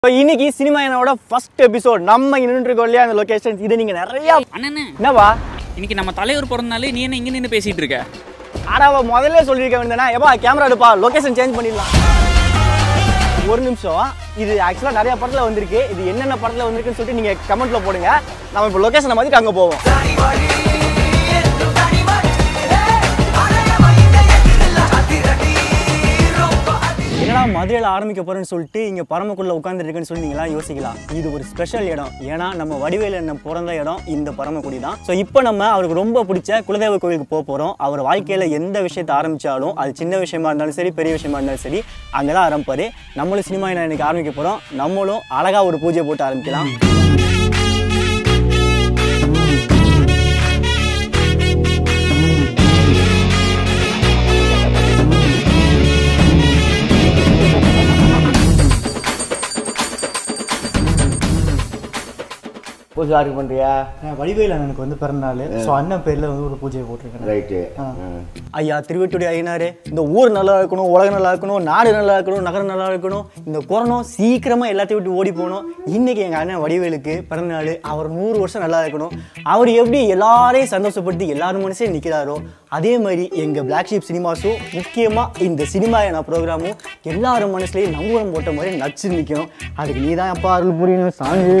இப்போ இன்னைக்கு சினிமா என்னோட ஃபர்ஸ்ட் எபிசோட் நம்ம நின்று இருக்கோம் இல்லையா அந்த லொகேஷன் இது நீங்க நிறைய அண்ணனே என்னவா இன்னைக்கு நம்ம தலைவர் பிறந்தனாலே நீ என்ன இங்க நின்று பேசிட்டு இருக்க ஆடாவ முதல்ல சொல்லியிருக்க வேண்டியதுனா எப்பா கேமரா எடுப்பா லொகேஷன் சேஞ்ச் பண்ணிடலாம் ஒரு நிமிஷம் இது ஆக்சுவலாக நிறைய படத்தில் வந்திருக்கு இது என்னென்ன படத்தில் வந்திருக்குன்னு சொல்லிட்டு நீங்கள் கமெண்ட்ல போடுங்க நம்ம இப்போ லொகேஷனை மாதிரி அங்கே போவோம் என்னடா மதுரையில் ஆரம்பிக்க போறேன்னு சொல்லிட்டு இங்கே பரமக்குள்ள உட்காந்துருக்குன்னு சொல்லி நீங்களாம் யோசிக்கலாம் இது ஒரு ஸ்பெஷல் இடம் ஏன்னா நம்ம வடிவேல் என்ன பிறந்த இடம் இந்த பரமக்குடி தான் ஸோ இப்போ நம்ம அவருக்கு ரொம்ப பிடிச்ச குலதெய்வ கோயிலுக்கு போக போகிறோம் அவர் வாழ்க்கையில் எந்த விஷயத்தை ஆரம்பித்தாலும் அது சின்ன விஷயமா இருந்தாலும் சரி பெரிய விஷயமா இருந்தாலும் சரி அங்கே தான் ஆரம்பிப்பார் நம்மளும் சினிமா என்ன இன்னைக்கு ஆரம்பிக்க போகிறோம் நம்மளும் அழகாக ஒரு பூஜை போட்டு ஆரம்பிக்கலாம் புதுசாக இருக்கு பண்ணுறியா வடிவேல் அண்ணனுக்கு வந்து பிறந்தநாள் ஸோ அண்ணன் பேரில் வந்து ஒரு பூஜையை போட்டிருக்கேன் ரைட்டு ஐயா திருவெட்டுடைய ஐயனாரே இந்த ஊர் நல்லா இருக்கணும் உலகம் நல்லா இருக்கணும் நாடு நல்லா இருக்கணும் நகரம் நல்லா இருக்கணும் இந்த கொரோனா சீக்கிரமா எல்லாத்தையும் விட்டு ஓடி போகணும் இன்னைக்கு எங்க அண்ணன் வடிவேலுக்கு பிறந்த நாள் அவர் நூறு வருஷம் நல்லா இருக்கணும் அவர் எப்படி எல்லாரையும் சந்தோஷப்படுத்தி எல்லாரும் மனசே நிற்கிறாரோ அதே மாதிரி எங்க பிளாக் ஷீப் சினிமாஸும் முக்கியமா இந்த சினிமா என ப்ரோக்ராமும் எல்லாரும் மனசுலயும் நம்புறம் போட்ட மாதிரி நச்சு நிற்கணும் அதுக்கு நீ தான் அப்பா அருள் புரியணும் சாங்கு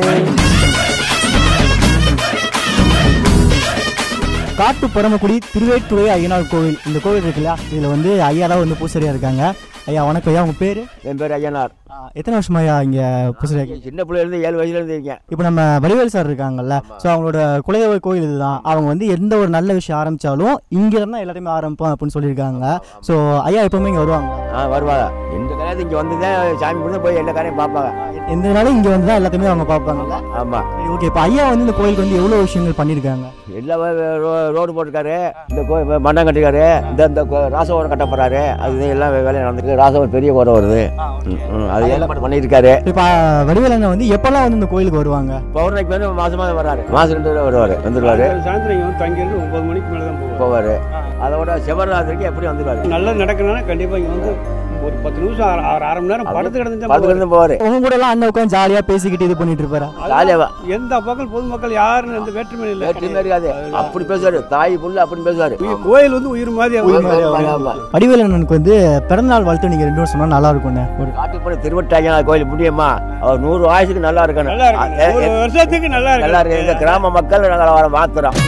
காட்டு பரமக்குடி திருவேட்டுறை ஐயனார் கோவில் இந்த கோவில் இருக்கு இல்லையா இதில் வந்து ஐயா தான் வந்து பூசரியா இருக்காங்க ஐயா வணக்கம் ஐயா உங்கள் பேர் என் பேர் ஐயனார் எத்தனை வருஷமா ஐயா இங்கே பூசரியா இருக்கீங்க சின்ன பிள்ளைலேருந்து ஏழு வயசுலேருந்து இருக்கேன் இப்போ நம்ம வடிவேல் சார் இருக்காங்கல்ல ஸோ அவங்களோட குலதெய்வ கோயில் இதுதான் அவங்க வந்து எந்த ஒரு நல்ல விஷயம் ஆரம்பிச்சாலும் இங்கே இருந்தால் எல்லாத்தையுமே ஆரம்பிப்போம் அப்படின்னு சொல்லியிருக்காங்க ஸோ ஐயா எப்பவுமே இங்கே வருவாங்க ஆ வருவாங்க எந்த காலத்து இங்கே வந்து தான் சாமி பண்ணி போய் எல்லா காரையும் பார்ப்பாங்க எந்த நாளும் இங்கே வந்து தான் எல்லாத்தையுமே அவங்க பார்ப்பாங்கல்ல ஆமாம் சரி ஓகே இப்போ ஐயா வந்து இந்த கோயிலுக்கு வந்து எவ்வளோ விஷயங்கள் பண்ணியிருக்காங்க எல்லா வ- ரோ- ரோடு போட்டிருக்காரு இந்த கோ மண்டம் கட்டிருக்காரு இந்த இந்த கோ- ராசவரம் கட்ட போறாரு அது எல்லாம் வே- வேலை நடந்துருக்கு ராசவரம் பெரிய கோரை வருது ம், ம், அது எல்லாம் மட்டும் பண்ணியிருக்காரு இப்போ வடிவேல் அண்ணன் வந்து எப்போல்லாம் வந்து இந்த கோயிலுக்கு வருவாங்க பௌர்ணமிக்கு வந்து மாசமா வராரு மாசம் ரெண்டு தடவை வருவாரு வந்துருவாரு சாயந்தரம் இங்கே வந்து தங்கியிருந்து ஒன்பது மணிக்கு மேலே தான் போவோம் போவாரு அதோட சிவராத்திரிக்கு எப்படி வந்துருவாரு நல்லா நடக்கணும்னா கண்டிப்பாக இங்கே வந்து ஒரு பத்து நிமிஷம் அரை அரை அரை மணி நேரம் படத்து கிடந்து படத்துக்கு இருந்து போவாரு உங்க கூட எல்லாம் அண்ணன் உட்காந்து ஜாலியாக பேசிக்கிட்டு இது பண்ணிட்டு இருப்பாரா ஜாலியாவா எந்த மக்கள் பொதுமக்கள் யாருன்னு எந்த வேற்றுமை இல்லை வேற்றுமை இருக்காது அப்படி பேசுவாரு தாய் புள்ள அப்படி பேசுவாரு உயிர் கோயில் வந்து உயிர் மாதிரி ஆமா, ஆமா, ஆமா. வடிவேல் அண்ணனுக்கு வந்து பிறந்தநாள் வாழ்த்து நீங்க ரெண்டு வருஷம் சொன்னா நல்லா இருக்கும்ண்ணே ஒரு காட்டுப்படி திருவட்டாயனார் கோயில் முடியுமா அவர் நூறு ஆயுசுக்கு நல்லா இருக்கணும் நல்லா இருக்கு எ- ஒரு எ- வருஷத்துக்கு நல்லா நல்லா இருக்கு இந்த இருக்கு கிராம மக்கள் நாங்கள் அவரை மாத்துறோம்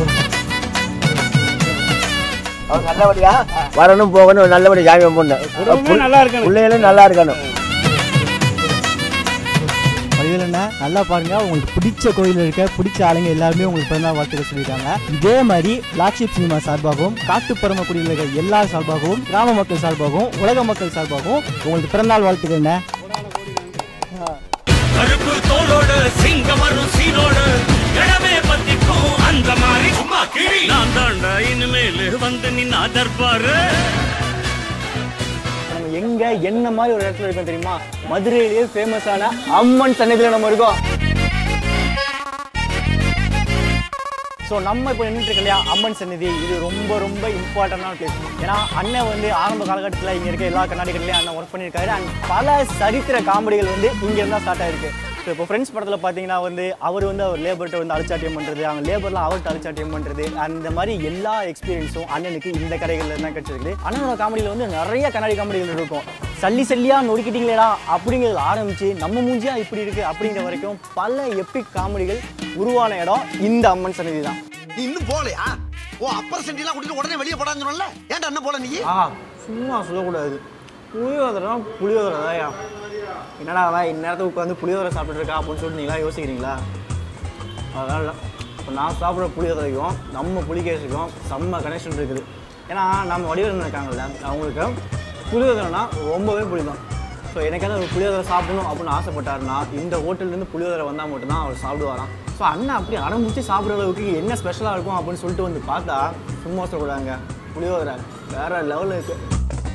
அவர் நல்லபடியா வரணும் போகணும் நல்லபடி சாமி குடும்பமே கும்பிடணும் நல்லா இருக்கணும் பிள்ளைகளும் நல்லா இருக்கணும் வடிவேல் அண்ணன் நல்லா பாருங்க உங்களுக்கு பிடிச்ச கோயில் இருக்க பிடிச்ச ஆளுங்க எல்லாருமே உங்களுக்கு பிறந்தநாள் வாழ்த்துக்கள் சொல்லியிருக்காங்க இதே மாதிரி பிளாக் ஷிப் சினிமா சார்பாகவும் காட்டுப்பரமக்குடியில் இருக்க எல்லா சார்பாகவும் கிராம மக்கள் சார்பாகவும் உலக மக்கள் சார்பாகவும் உங்களுக்கு பிறந்தநாள் வாழ்த்துக்கள்ண்ணே கருப்பு தோளோடு சிங்கம் வரும் சீனோடு இடமே பத்திக்கும் அந்த மாதிரி சும்மா கிழி நான் தாண்டா இனிமேல் வந்து நின்னா தர்பாரு நம்ம எங்க என்ன மாதிரி ஒரு இடத்துல இருக்கோம் தெரியுமா மதுரையிலேயே ஃபேமஸான அம்மன் சன்னதியில் நம்ம இருக்கோம் ஸோ நம்ம இப்போ நின்றுட்டு இருக்க இல்லையா அம்மன் சன்னதி இது ரொம்ப ரொம்ப இம்பார்ட்டண்டான பிளேஸ் ஏன்னா அண்ணன் வந்து ஆரம்ப காலகட்டத்தில் இங்கே இருக்க எல்லா கண்ணாடிகள்லையும் அண்ணன் ஒர்க் பண்ணியிருக்காரு அண்ட் பல சரித்திர காமெடிகள் வந்து இங்கே இருந்தால் ஸ்டார்ட் ஆயிருக்கு ஸோ இப்போ ஃப்ரெண்ட்ஸ் படத்தில் பார்த்தீங்கன்னா வந்து அவர் வந்து அவர் லேபர்கிட்ட வந்து அழிச்சாட்டியம் பண்ணுறது அவங்க லேபர்லாம் அவர்கிட்ட அழிச்சாட்டியம் பண்ணுறது அந்த மாதிரி எல்லா எக்ஸ்பீரியன்ஸும் அண்ணனுக்கு இந்த கடைகளில் தான் கிடைச்சிருக்கு அண்ணனோட காமெடியில் வந்து நிறைய கண்ணாடி காமெடிகள் இருக்கும் சல்லி சல்லியாக நொறுக்கிட்டீங்களேடா அப்படிங்கிறது ஆரம்பிச்சு நம்ம மூஞ்சியா இப்படி இருக்கு அப்படிங்கிற வரைக்கும் பல எப்பிக் காமெடிகள் உருவான இடம் இந்த அம்மன் சன்னதி தான் நீ இன்னும் போலையா ஓ அப்பர் சென்டிலாம் கூட்டிட்டு உடனே வெளியே போடான்னு சொன்னல ஏன்டா என்ன போல நீ ஆ சும்மா சொல்லக்கூடாது புளியோதரைனா புளியோதரை தான்யா என்னடா அவன் இந்நேரத்துக்கு உட்காந்து புளியோதரை சாப்பிட்டு இருக்கா அப்படின்னு சொல்லிட்டு நீங்களா யோசிக்கிறீங்களா அதெல்லாம் இல்லை இப்போ நான் சாப்பிட்ற புளியோதரைக்கும் நம்ம புளிகேசுக்கும் செம்ம கனெக்ஷன் இருக்குது ஏன்னா நம்ம வடிவம் இருக்காங்கல்ல அவங்களுக்கு புளியோதரைனா ரொம்பவே பிடிக்கும் ஸோ எனக்காவது ஒரு புளியோதரை சாப்பிடணும் அப்படின்னு ஆசைப்பட்டாருன்னா இந்த ஹோட்டல்லேருந்து புளியோதரை வந்தால் மட்டும்தான் அவர் சாப்பிடுவாராம் ஸோ அண்ணன் அப்படி அடம்பிடிச்சு சாப்பிட்ற அளவுக்கு என்ன ஸ்பெஷலாக இருக்கும் அப்படின்னு சொல்லிட்டு வந்து பார்த்தா சும்மா சொல்லக்கூடாங்க புளியோதரை வேற லெவலில் இருக்குது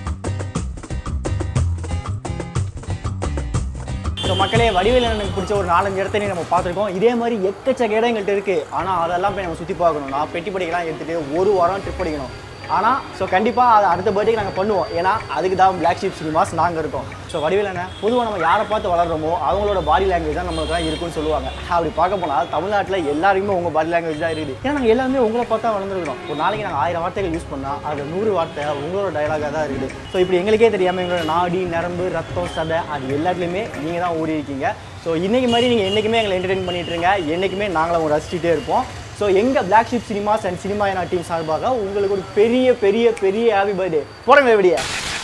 ஸோ மக்களே வடிவேல் எனக்கு பிடிச்ச ஒரு நாலஞ்சு இடத்தையும் நம்ம பார்த்துருக்கோம் இதே மாதிரி எக்கச்சக்க இடம் எங்கள்கிட்ட இருக்குது ஆனால் அதெல்லாம் போய் நம்ம சுற்றி பார்க்கணும் நான் பெட்டி படிக்கலாம் எடுத்துகிட்டு ஒரு வாரம் ட்ரிப் அடிக்கணும் ஆனால் ஸோ கண்டிப்பாக அது அடுத்த பர்த்டேக்கு நாங்கள் பண்ணுவோம் ஏன்னா அதுக்கு தான் பிளாக் ஷீப் சினிமாஸ் நாங்கள் இருக்கோம் ஸோ வடிவில் என்ன பொதுவாக நம்ம யாரை பார்த்து வளர்றோமோ அவங்களோட பாடி லாங்குவேஜ் தான் நம்மளுக்கு தான் இருக்குன்னு சொல்லுவாங்க அப்படி பார்க்க போனால் தமிழ்நாட்டில் எல்லாருக்குமே உங்கள் பாடி லாங்குவேஜ் தான் இருக்குது ஏன்னா நாங்கள் எல்லாருமே உங்களை பார்த்தா வளர்ந்துருக்கிறோம் ஒரு நாளைக்கு நாங்கள் ஆயிரம் வார்த்தைகள் யூஸ் பண்ணால் அது நூறு வார்த்தை உங்களோட டயலாகாக தான் இருக்குது ஸோ இப்படி எங்களுக்கே தெரியாமல் எங்களோட நாடி நரம்பு ரத்தம் சதை அது எல்லாத்துலேயுமே நீங்கள் தான் ஓடி இருக்கீங்க ஸோ இன்னைக்கு மாதிரி நீங்கள் என்றைக்குமே எங்களை என்டர்டெயின் பண்ணிட்டு இருங்க என்றைக்குமே நாங்களும் உங்களை ரசிச்சுட்டே இருப்போம் ஸோ எங்கள் Black Sheep Cinemas and cinema என டீம் சார்பாக உங்களுக்கு ஒரு பெரிய பெரிய பெரிய ஹாப்பி பர்த்டே போடுங்க வெடியை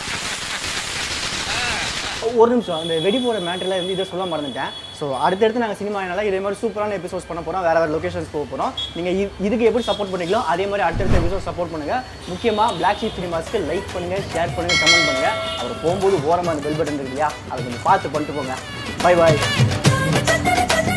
ஒரு நிமிஷம் அந்த வெடி போகிற மேட்டரில் வந்து இதை சொல்ல மறந்துட்டேன் ஸோ அடுத்தடுத்து நாங்கள் சினிமா என்னால் இதே மாதிரி சூப்பரான எபிசோட்ஸ் பண்ண போகிறோம் வேறு வேறு லொகேஷன்ஸ் போக போகிறோம் நீங்கள் இதுக்கு எப்படி சப்போர்ட் பண்ணிக்கலாம் அதே மாதிரி அடுத்தடுத்த எபிசோட் சப்போர்ட் பண்ணுங்கள் முக்கியமாக பிளாக் ஷீப் சினிமாஸ்க்கு லைக் பண்ணுங்கள் ஷேர் பண்ணுங்கள் கமெண்ட் பண்ணுங்கள் அவர் போகும்போது ஓரமாக அந்த பெல் பட்டன் இருக்கு இல்லையா அதை கொஞ்சம் பார்த்து பண்ணிட்டு போங்க பை பாய்